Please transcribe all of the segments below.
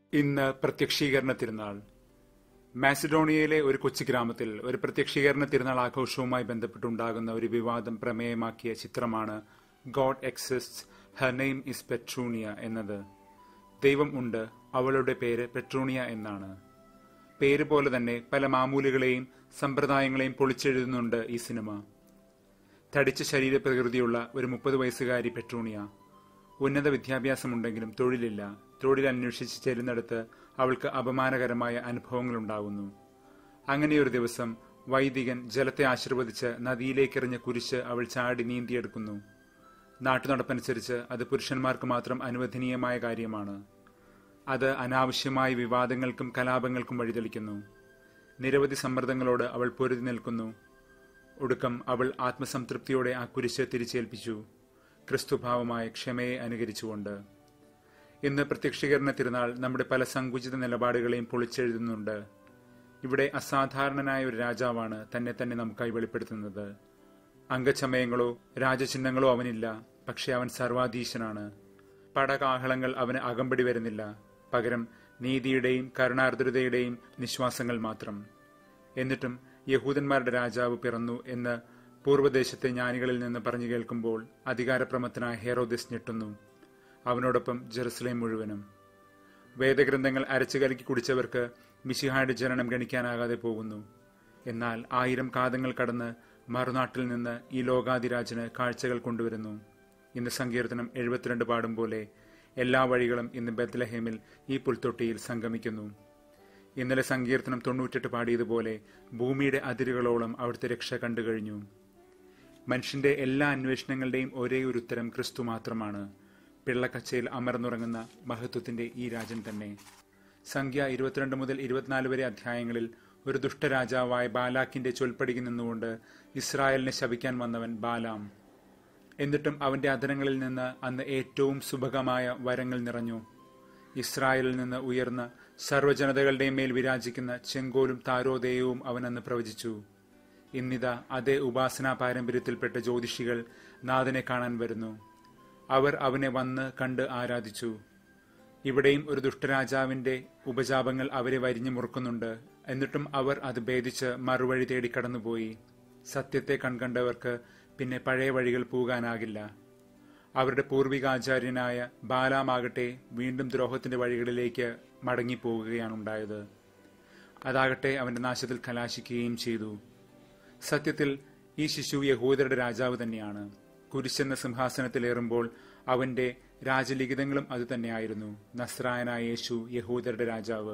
ഇന്ന് പ്രത്യക്ഷീകരണ തിരുനാൾ മാസിഡോണിയയിലെ ഒരു കൊച്ചു ഗ്രാമത്തിൽ ഒരു പ്രത്യക്ഷീകരണ തിരുനാൾ ആഘോഷവുമായി ബന്ധപ്പെട്ടുണ്ടാകുന്ന ഒരു വിവാദം പ്രമേയമാക്കിയ ചിത്രമാണ് God exist her name is Petrunya എന്നത് ദൈവം ഉണ്ട് അവളുടെ പേര് പെട്രൂണിയ എന്നാണ് പേര് പോലെ തന്നെ പല മാമൂലുകളെയും സമ്പ്രദായങ്ങളെയും പൊളിച്ചെഴുതുന്നുണ്ട് ഈ സിനിമ തടിച്ച ശരീരപ്രകൃതിയുള്ള ഒരു മുപ്പത് വയസ്സുകാരി പെട്രൂണിയ ഉന്നത വിദ്യാഭ്യാസമുണ്ടെങ്കിലും തൊഴിലില്ല തൊഴിൽ അന്വേഷിച്ച് ചെല്ലുന്നിടത്ത് അവൾക്ക് അപമാനകരമായ അനുഭവങ്ങളുണ്ടാകുന്നു അങ്ങനെയൊരു ദിവസം വൈദികൻ ജലത്തെ ആശീർവദിച്ച് നദിയിലേക്കെറിഞ്ഞ കുരിശ് അവൾ ചാടി നീന്തിയെടുക്കുന്നു നാട്ടുനടപ്പനുസരിച്ച് അത് പുരുഷന്മാർക്ക് മാത്രം അനുവദനീയമായ കാര്യമാണ് അത് അനാവശ്യമായ വിവാദങ്ങൾക്കും കലാപങ്ങൾക്കും വഴിതെളിക്കുന്നു നിരവധി സമ്മർദ്ദങ്ങളോട് അവൾ പൊരുതി നിൽക്കുന്നു ഒടുക്കം അവൾ ആത്മസംതൃപ്തിയോടെ ആ കുരിശ് തിരിച്ചേൽപ്പിച്ചു ക്രിസ്തുഭാവമായ ക്ഷമയെ അനുകരിച്ചുകൊണ്ട് ഇന്ന് പ്രത്യക്ഷീകരണ തിരുനാൾ നമ്മുടെ പല സങ്കുചിത നിലപാടുകളെയും പൊളിച്ചെഴുതുന്നുണ്ട് ഇവിടെ അസാധാരണനായ ഒരു രാജാവാണ് തന്നെ തന്നെ നമുക്കായി വെളിപ്പെടുത്തുന്നത് അംഗചമയങ്ങളോ രാജചിഹ്നങ്ങളോ അവനില്ല പക്ഷെ അവൻ സർവാധീശനാണ് പടകാഹളങ്ങൾ അവന് അകമ്പടി വരുന്നില്ല പകരം നീതിയുടെയും കരുണാർദ്രതയുടെയും നിശ്വാസങ്ങൾ മാത്രം എന്നിട്ടും യഹൂദന്മാരുടെ രാജാവ് പിറന്നു എന്ന് പൂർവ്വദേശത്തെ ജ്ഞാനികളിൽ നിന്ന് പറഞ്ഞു കേൾക്കുമ്പോൾ അധികാരപ്രമത്തനായ ഹെറോദിസ് ഞെട്ടുന്നു അവനോടൊപ്പം ജെറുസലേം മുഴുവനും വേദഗ്രന്ഥങ്ങൾ അരച്ചു കലക്കി കുടിച്ചവർക്ക് മിശിഹായുടെ ജനനം ഗണിക്കാനാകാതെ പോകുന്നു എന്നാൽ ആയിരം കാതങ്ങൾ കടന്ന് മറുനാട്ടിൽ നിന്ന് ഈ ലോകാതിരാജന് കാഴ്ചകൾ കൊണ്ടുവരുന്നു ഇന്ന് സങ്കീർത്തനം എഴുപത്തിരണ്ട് പാടും പോലെ എല്ലാ വഴികളും ഇന്ന് ബദ്ലഹേമിൽ ഈ പുൽത്തൊട്ടിയിൽ സംഗമിക്കുന്നു ഇന്നലെ സങ്കീർത്തനം തൊണ്ണൂറ്റെട്ട് പാടിയതുപോലെ ഭൂമിയുടെ അതിരുകളോളം അവിടുത്തെ രക്ഷ കണ്ടു കഴിഞ്ഞു മനുഷ്യന്റെ എല്ലാ അന്വേഷണങ്ങളുടെയും ഒരേ ഒരു ഉത്തരം ക്രിസ്തു മാത്രമാണ് പിള്ളക്കച്ചയിൽ അമർന്നുറങ്ങുന്ന മഹത്വത്തിന്റെ ഈ രാജൻ തന്നെ സംഖ്യ ഇരുപത്തിരണ്ട് മുതൽ ഇരുപത്തിനാല് വരെ അധ്യായങ്ങളിൽ ഒരു ദുഷ്ടരാജാവായ ബാലാക്കിന്റെ ചൊൽപ്പടിക്ക് നിന്നുകൊണ്ട് ഇസ്രായേലിനെ ശപിക്കാൻ വന്നവൻ ബാലാം എന്നിട്ടും അവന്റെ അധരങ്ങളിൽ നിന്ന് അന്ന് ഏറ്റവും സുഭഗമായ വരങ്ങൾ നിറഞ്ഞു ഇസ്രായേലിൽ നിന്ന് ഉയർന്ന സർവ്വജനതകളുടെയും മേൽ വിരാജിക്കുന്ന ചെങ്കോലും താരോദയവും അവൻ അന്ന് പ്രവചിച്ചു ഇന്നിതാ അതേ ഉപാസനാ പാരമ്പര്യത്തിൽപ്പെട്ട ജ്യോതിഷികൾ നാഥനെ കാണാൻ വരുന്നു അവർ അവനെ വന്ന് കണ്ട് ആരാധിച്ചു ഇവിടെയും ഒരു ദുഷ്ടരാജാവിന്റെ ഉപജാപങ്ങൾ അവരെ വരിഞ്ഞു മുറുക്കുന്നുണ്ട് എന്നിട്ടും അവർ അത് ഭേദിച്ച് മറുവഴി തേടി കടന്നുപോയി സത്യത്തെ കൺകണ്ടവർക്ക് പിന്നെ പഴയ വഴികൾ പോകാനാകില്ല അവരുടെ പൂർവികാചാര്യനായ ബാലാമാകട്ടെ വീണ്ടും ദ്രോഹത്തിന്റെ വഴികളിലേക്ക് മടങ്ങിപ്പോകുകയാണ് ഉണ്ടായത് അതാകട്ടെ അവന്റെ നാശത്തിൽ കലാശിക്കുകയും ചെയ്തു സത്യത്തിൽ ഈ ശിശു യഹൂദരുടെ രാജാവ് തന്നെയാണ് കുരിശെന്ന സിംഹാസനത്തിലേറുമ്പോൾ അവന്റെ രാജലിഖിതങ്ങളും അതുതന്നെയായിരുന്നു നസ്രായനായ യേശു യഹൂദരുടെ രാജാവ്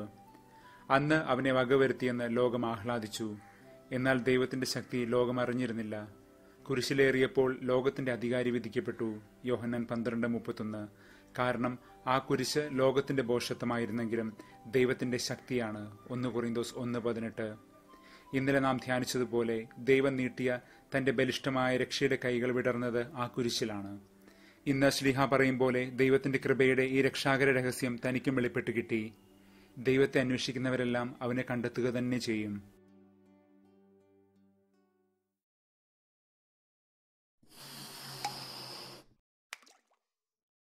അന്ന് അവനെ വകവരുത്തിയെന്ന് ലോകം ആഹ്ലാദിച്ചു എന്നാൽ ദൈവത്തിന്റെ ശക്തി ലോകം അറിഞ്ഞിരുന്നില്ല കുരിശിലേറിയപ്പോൾ ലോകത്തിന്റെ അധികാരി വിധിക്കപ്പെട്ടു യോഹന്നൻ പന്ത്രണ്ട് മുപ്പത്തൊന്ന് കാരണം ആ കുരിശ് ലോകത്തിന്റെ ബോഷത്വമായിരുന്നെങ്കിലും ദൈവത്തിന്റെ ശക്തിയാണ് ഒന്ന് കുറിന്തോസ് ഒന്ന് പതിനെട്ട് ഇന്നലെ നാം ധ്യാനിച്ചതുപോലെ ദൈവം നീട്ടിയ തന്റെ ബലിഷ്ഠമായ രക്ഷയുടെ കൈകൾ വിടർന്നത് ആ കുരിശിലാണ് ഇന്ന് ശ്ലീഹ പറയും പോലെ ദൈവത്തിന്റെ കൃപയുടെ ഈ രക്ഷാകര രഹസ്യം തനിക്കും വെളിപ്പെട്ട് കിട്ടി ദൈവത്തെ അന്വേഷിക്കുന്നവരെല്ലാം അവനെ കണ്ടെത്തുക തന്നെ ചെയ്യും